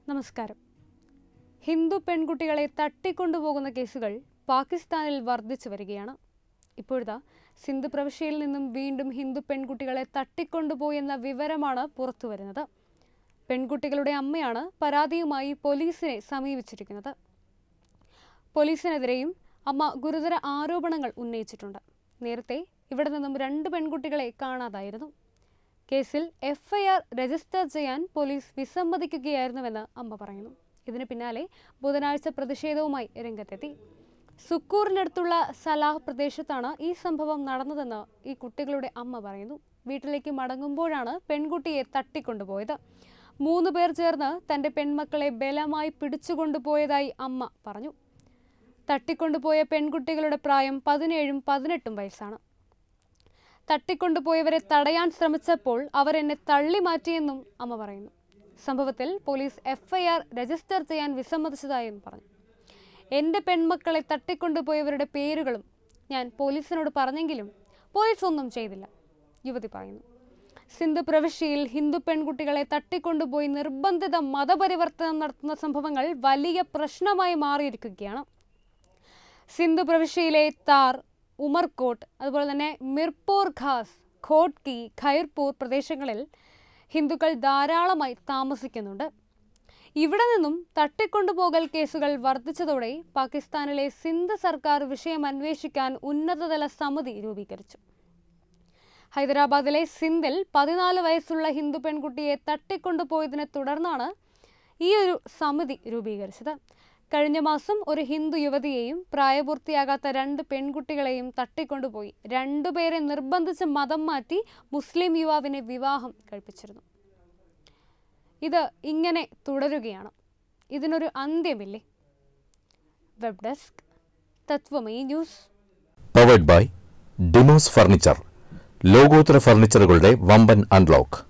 നമസ്കാരം ഹിന്ദു പെൺകുട്ടികളെ തട്ടിക്കൊണ്ടുപോകുന്ന കേസുകൾ പാകിസ്ഥാനിൽ വർദ്ധിച്ചു വരികയാണ് ഇപ്പോഴത്തെ സിന്ധ് പ്രവിശ്യയിൽ നിന്നും വീണ്ടും ഹിന്ദു പെൺകുട്ടികളെ തട്ടിക്കൊണ്ടുപോയെന്ന വിവരമാണ് പുറത്തുവരുന്നത് പെൺകുട്ടികളുടെ അമ്മയാണ് പരാതിയുമായി പോലീസിനെ സമീപിച്ചിരിക്കുന്നത് പോലീസിനെതിരെയും അമ്മ ഗുരുതര ആരോപണങ്ങൾ ഉന്നയിച്ചിട്ടുണ്ട് നേരത്തെ ഇവിടെ നിന്നും രണ്ട് പെൺകുട്ടികളെ കാണാതായിരുന്നു കേസിൽ എഫ്ഐആർ രജിസ്റ്റർ ചെയ്യാൻ പോലീസ് വിസമ്മതിക്കുകയായിരുന്നുവെന്ന് അമ്മ പറയുന്നു ഇതിന് പിന്നാലെ ബുധനാഴ്ച പ്രതിഷേധവുമായി രംഗത്തെത്തി സുക്കൂറിനടുത്തുള്ള സലാഹ് പ്രദേശത്താണ് ഈ സംഭവം നടന്നതെന്ന് ഈ കുട്ടികളുടെ അമ്മ പറയുന്നു വീട്ടിലേക്ക് മടങ്ങുമ്പോഴാണ് പെൺകുട്ടിയെ തട്ടിക്കൊണ്ടുപോയത് മൂന്ന് പേർ ചേർന്ന് തന്റെ പെൺമക്കളെ ബലമായി പിടിച്ചുകൊണ്ടുപോയതായി അമ്മ പറഞ്ഞു തട്ടിക്കൊണ്ടുപോയ പെൺകുട്ടികളുടെ പ്രായം പതിനേഴും പതിനെട്ടും വയസ്സാണ് തട്ടിക്കൊണ്ടുപോയവരെ തടയാൻ ശ്രമിച്ചപ്പോൾ അവർ എന്നെ തള്ളി മാറ്റിയെന്നും അമ്മ പറയുന്നു സംഭവത്തിൽ പോലീസ് എഫ്ഐആർ രജിസ്റ്റർ ചെയ്യാൻ വിസമ്മതിച്ചതായും പറഞ്ഞു എൻ്റെ പെൺമക്കളെ തട്ടിക്കൊണ്ടുപോയവരുടെ പേരുകളും ഞാൻ പോലീസിനോട് പറഞ്ഞെങ്കിലും പോലീസ് ഒന്നും ചെയ്തില്ല യുവതി പറയുന്നു സിന്ധു പ്രവിശ്യയിൽ ഹിന്ദു പെൺകുട്ടികളെ തട്ടിക്കൊണ്ടുപോയി നിർബന്ധിത മതപരിവർത്തനം നടത്തുന്ന സംഭവങ്ങൾ വലിയ പ്രശ്നമായി മാറിയിരിക്കുകയാണ് സിന്ധു പ്രവിശ്യയിലെ താർ ഉമർകോട്ട് അതുപോലെ തന്നെ മിർപൂർ ഖാസ് ഖോട്ട്കി ഖൈർപൂർ പ്രദേശങ്ങളിൽ ഹിന്ദുക്കൾ ധാരാളമായി താമസിക്കുന്നുണ്ട് ഇവിടെ നിന്നും തട്ടിക്കൊണ്ടുപോകൽ കേസുകൾ വർദ്ധിച്ചതോടെ പാകിസ്ഥാനിലെ സിന്ധ് സർക്കാർ വിഷയം അന്വേഷിക്കാൻ ഉന്നതതല സമിതി രൂപീകരിച്ചു ഹൈദരാബാദിലെ സിന്ധിൽ പതിനാല് വയസ്സുള്ള ഹിന്ദു പെൺകുട്ടിയെ തട്ടിക്കൊണ്ടുപോയതിനെ തുടർന്നാണ് ഈ ഒരു സമിതി രൂപീകരിച്ചത് കഴിഞ്ഞ മാസം ഒരു ഹിന്ദു യുവതിയെയും പ്രായപൂർത്തിയാകാത്ത രണ്ട് പെൺകുട്ടികളെയും തട്ടിക്കൊണ്ടുപോയി രണ്ടുപേരെ നിർബന്ധിച്ച് മതം മാറ്റി മുസ്ലിം യുവാവിനെ വിവാഹം കഴിപ്പിച്ചിരുന്നു ഇത് ഇങ്ങനെ തുടരുകയാണ് ഇതിനൊരു അന്ത്യമില്ലേ web desk Tathwamayi news powered by Demos furniture ലോകോത്തര ഫർണിച്ചറുകളുടെ വമ്പൻ അൺലോക്ക്